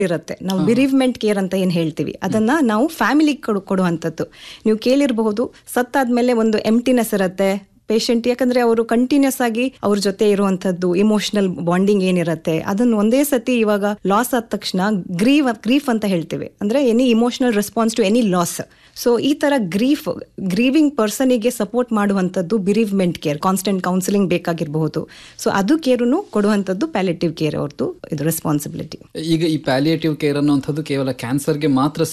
ಇರುತ್ತೆ ನಾವು ಬಿರಿವ್ಮೆಂಟ್ ಕೇರ್ ಅಂತ ಏನ್ ಹೇಳ್ತೀವಿ ಅದನ್ನ ನಾವು ಫ್ಯಾಮಿಲಿ ಕೊಡುವಂಥದ್ದು ನೀವು ಕೇಳಿರಬಹುದು ಸತ್ತಾದ್ಮೇಲೆ ಒಂದು ಎಂಟಿನೆಸ್ ಇರುತ್ತೆ ಪೇಷಂಟ್ ಯಾಕಂದ್ರೆ ಅವರು ಕಂಟಿನ್ಯೂಸ್ ಆಗಿ ಅವ್ರ ಜೊತೆ ಇರುವಂತದ್ದು ಇಮೋಷನಲ್ ಬಾಂಡಿಂಗ್ ಏನಿರುತ್ತೆ ಅದನ್ನ ಒಂದೇ ಸತಿ ಇವಾಗ ಲಾಸ್ ಆದ ತಕ್ಷಣ ಗ್ರೀವ್ ಗ್ರೀಫ್ ಅಂತ ಹೇಳ್ತೇವೆ ಅಂದ್ರೆ any emotional response to any loss so ಈ ತರ ಗ್ರೀಫ್ ಗ್ರೀವಿಂಗ್ ಪರ್ಸನಿಗೆ ಸಪೋರ್ಟ್ ಮಾಡುವಂಥದ್ದು ಬಿರಿವ್ಮೆಂಟ್ ಕೇರ್ ಕಾನ್ಸ್ಟೆಂಟ್ ಕೌನ್ಸಿಲಿಂಗ್ ಬೇಕಾಗಿರಬಹುದು ಸೊ ಅದು ಕೇರುನು ಕೊಡುವಂಥದ್ದು ಪ್ಯಾಲೇಟಿವ್ ಕೇರ್ ಅವ್ರದ್ದು ಇದು ರೆಸ್ಪಾನ್ಸಿಬಿಲಿಟಿ ಈಗ ಈ ಪ್ಯಾಲಿಯೇಟಿವ್ ಕೇರ್ ಅನ್ನುವಂಥದ್ದು ಕೇವಲ ಕ್ಯಾನ್ಸರ್ಗೆ ಮಾತ್ರ